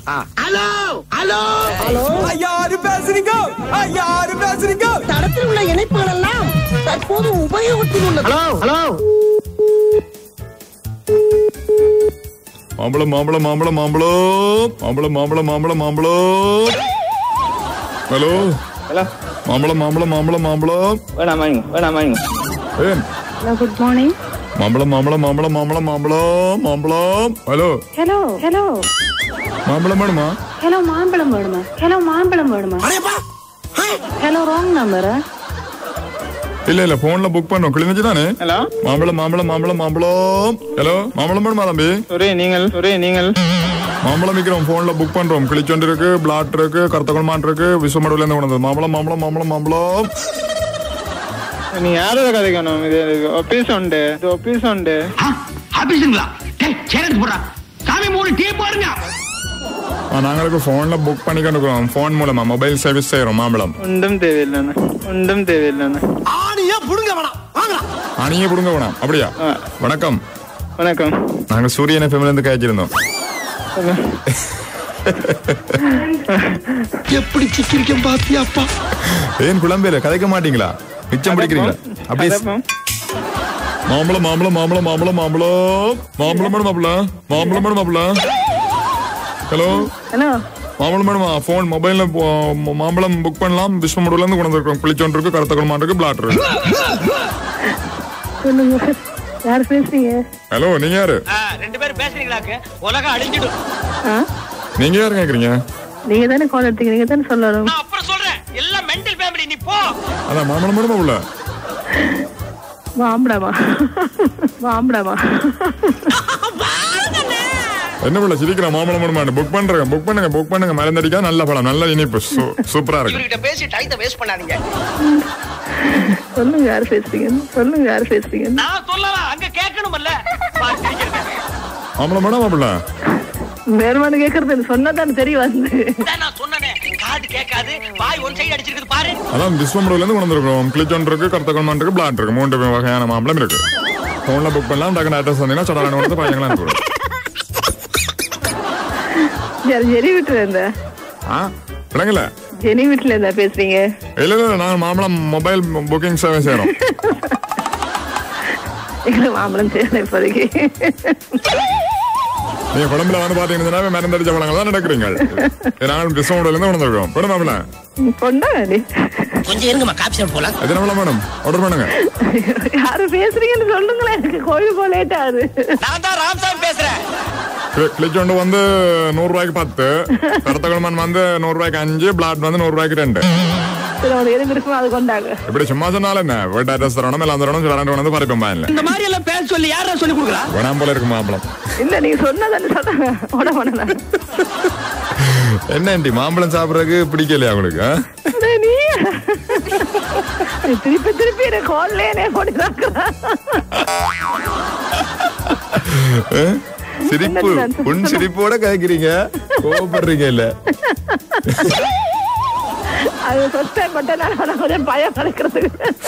Hello hello யாரு பேசுறீங்க யாரு பேசுறீங்க தடத்தில் உள்ள இணைப்புகள் எல்லாம் தற்போது உபயோகத்தில் உள்ளது ஹலோ ஹலோ மாம்பழம் மாம்பழம் மாம்பழம் மாம்பழம் மாம்பழம் மாம்பழம் மாம்பழம் மாம்பழம் ஹலோ ஹலோ மாம்பழம் மாம்பழம் மாம்பழம் மாம்பழம் வேணாம் வாங்க வேணாம் வாங்க ஏன் Hello, good morning. மாம்பழம் மாம்பழம் மாம்பழம் மாம்பழம் மாம்பழம் மாம்பழம் ஹலோ Hello, hello. மாம்பழம் வேணுமா Hello, மாம்பழம் வேணுமா ஹலோ மாம்பழம் வேணுமா ஹலோ ராங் நம்பர் இல்ல இல்ல போன்ல புக் பண்ணோம் கிளிஞ்சி தானே ஹலோ மாம்பழம் மாம்பழம் மாம்பழம் மாம்பழம் ஹலோ மாம்பழம் வேணுமா தம்பி ஒரே நீங்கள் ஒரே நீங்கள் மாம்பழம் விற்கிறோம் போன்ல புக் பண்றோம் கிளிச்சொண்டு இருக்கு பிளாட் இருக்கு கருத்தகுளமான் இருக்கு விஸ்வமடுவில் இருந்து கொண்டு வந்தது மாம்பழம் மாம்பழம் மாம்பழம் மாம்பழம் நீ யாரோட கதைக்கணும் இது ஒப்பீஸ் உண்டு இது ஒப்பீஸ் உண்டு ஆபீஸுங்களா டேய் சேரன் போடுறா சாமி மூணு டீ போடுங்க ஆ, நாங்களுக்கு போன்ல புக் பண்ணி கொண்டுக்கிறோம் போன் மூலமா மொபைல் சர்வீஸ் செய்யறோம் மாம்பழம் ஒன்றும் தேவையில்லைண்ணே ஒன்றும் தேவையில்லைண்ணே ஆணியா புடுங்க வேணாம் வாங்கடா அணியே கொடுங்க வேணாம் அப்படியா ஆ. வணக்கம் வணக்கம் நாங்க சூரியன் எஃப்எம்ல இருந்து காய்ச்சிருந்தோம் எப்படி சிக்கிரிக்கம் பாத்தியாப்பா ஏன் குழம்பேல கதைக்க மாட்டீங்களா மிச்சம் பிடிக்கிறீங்களா அப்படியே அதப்பம். மாம்பழம் மாம்பழம் மாம்பழம் மாம்பழம் மாம்பழம் மாம்பழம் மேடம் மாப்பிள மாம்பழம் மேடம் மாப்பிள ஹலோ ஹலோ மாம்பழம் மேடமா போன் மொபைல்ல போ- மாம்பழம் புக் பண்ணலாம் விஸ்வமுடுல இருந்து கொண்டு வந்திருக்கோம் குளிச்சோன் இருக்கு கருத்தகுளமான் இருக்கு பிளாட் இருக்கு சொல்லுங்க யார் பேசுறீங்க ஹலோ நீங்க யாரு ரெண்டு பேரும் பேசுறீங்களாக்கு உலகம் அழிஞ்சிடும் ஆ நீங்க யாரு கேக்குறீங்க நீங்க தானே கால் எடுத்தீங்க நீங்க தானே சொல்லணும் நான் அப்புறம் சொல்றேன் எல்லாம் மென்டல் ஃபேமிலி நீ போ அதான் மாம்பழம் மேடம் மாப்பிள மாம்பழமா மாம்பழமா என்ன பிள்ளை சிரிக்கிறேன் மாம்பழம் மேடம் புக் பண்றேன் புக் பண்ணுங்க புக் பண்ணுங்க மருந்தடிக்கா நல்ல பழம் நல்ல இனிப்பு சூ- சூப்பரா இருக்கு இவர்கிட்ட பேசி டைத்தை வேஸ்ட் பண்ணாதீங்க சொல்லுங்க யார் பேசுறீங்க சொல்லுங்க யார் பேசுறீங்க நான் சொல்லலாம் அங்க கேட்கணும்ல பாரு, சிரிக்கிறத. மாம்பழம் மேடம் மாப்பிள வேறுமான கேக்குறது சொன்னா தானே தெரியும் வந்து இதான் நான் சொன்னனே காது கேட்காது வாய் ஒன் சைடு அடிச்சிருக்குது பாரு அதான் விஸ்வமுடுல இருந்து கொண்டு வந்திருக்கோம் கிளிச்சோன் இருக்கு கருத்தகுளமான் இருக்கு பிளாட் இருக்கு மூன்று வகையான மாம்பழம் இருக்கு போன்ல புக் பண்ணலாம் டக்குனு அட்ரஸ் வந்தீங்கன்னா சடான வந்து பையங்களா அனுப்பிவிடும் யார் ஜெனி வீட்டுல இருந்தா ஆ விளங்கல ஜெனி வீட்டுல இருந்தா பேசுறீங்க இல்ல இல்ல நாங்க மாம்பழம் மொபைல் புக்கிங் சேவை செய்யறோம் எங்களுக்கு மாம்பழம் செய்யணும் இப்போதைக்கு நீங்க குழம்புல வந்து பாத்தீங்கன்னா மருந்தடிச்ச பழங்கள் தான் நடக்கிறீங்க நாங்கள் விஸ்வமுடுல இருந்து கொண்டு வந்திருக்கோம் மேடம் மாப்பிள கொண்டாடி கொஞ்சம் இருங்கம்மா காப்பி சாப்பிட்டு போலாம் எத்தனை பழம் மேடம் ஆர்டர் பண்ணுங்க யாரு பேசுறீங்கன்னு சொல்லுங்களேன் எனக்கு கோயில் போக லேட் ஆகுது நான் தான் ராம்சாமி பேசுறேன் கிளிச்சோண்டு வந்து நூறு ரூபாய்க்கு பத்து கருத்தகுளமான் வந்து நூறு ரூபாய்க்கு அஞ்சு பிளாட் வந்து நூறு ரூபாய்க்கு ரெண்டு சரி உங்களுக்கு எது விருப்பமோ அது கொண்டாங்க இப்படி சும்மா சொன்னாலும் என்ன வீட்டு அட்ரஸ் தரணும் எல்லாம் தரணும் ரெண்டு வந்து பறிப்போம் பாயில இந்த மாதிரி எல்லாம் பேச சொல்லி யாரா சொல்லி கொடுக்குறா வேணாம் போல இருக்கு மாம்பழம் இல்ல நீங்க சொன்னதானே சொன்னாங்க ஓட பண்ணலாம் என்ன ஆண்டி மாம்பழம் சாப்பிடறதுக்கு பிடிக்கலையா உங்களுக்கு ஆ? நீ நீ திருப்பி திருப்பி எனக்கு கோல்லேனே கொண்டு ஆ? சிரிப்பு உன் சிரிப்போட கேக்குறீங்க கோவப்படுறீங்க இல்ல அது சொத்தை மட்டும் நான் கொஞ்சம் பயம் கலக்கிறது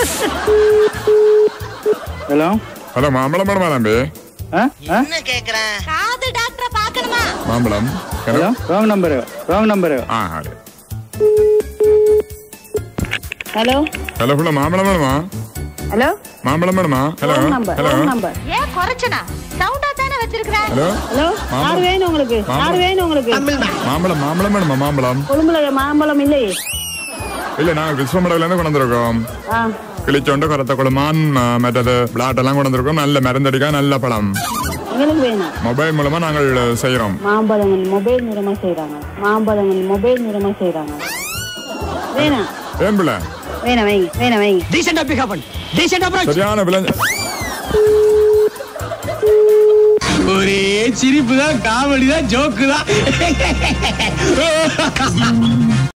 ஹலோ ஹலோ மாம்பழம் மேடம் தம்பி ஆ ஆ என்ன கேக்குறேன் காது டாக்டரை பார்க்கணுமா மாம்பழம் hello wrong number wrong number ஆ ஹலோ ஹலோ ஹலோ ஹலோ மாம்பழம் மேடமா ஹலோ மாம்பழம் மேடமா ஹலோ நம்பர் ஹலோ நம்பர் ஏன் குறைச்சனா சவுண்டா தானே வச்சிருக்கிற ஹலோ ஹலோ யார் வேணும் உங்களுக்கு யார் வேணும் உங்களுக்கு மாம்பழம் மாம்பழம் மேடமா மாம்பழம் கொழும்புல மாம்பழம் இல்லையே இல்ல நாங்க விஸ்வமடல இருந்து கொண்டு வந்திருக்கோம் ஆ கிளிச்சோண்டு கரத்த குளமான் ம- மற்றது பிளாட் எல்லாம் கொண்டு வந்திருக்கோம் நல்ல மருந்தடிக்கா நல்ல பழம் எங்களுக்கு வேணும் மொபைல் மூலமா நாங்கள் செய்யறோம் மாம்பழங்கள் மொபைல் மூலமா செய்றாங்க மாம்பழங்கள் மொபைல் மூலமா செய்றாங்க வேணாம் ஏன் பிள்ளை வேணாம் வைங்க வேணாம் வைங்க டீசெண்டா பிக்கப் பண்ணு டீசெண்டா அப்புறம் சரியான விளைஞ்ச ஒரே சிரிப்பு தான் காமெடி தான் ஜோக்கு தான்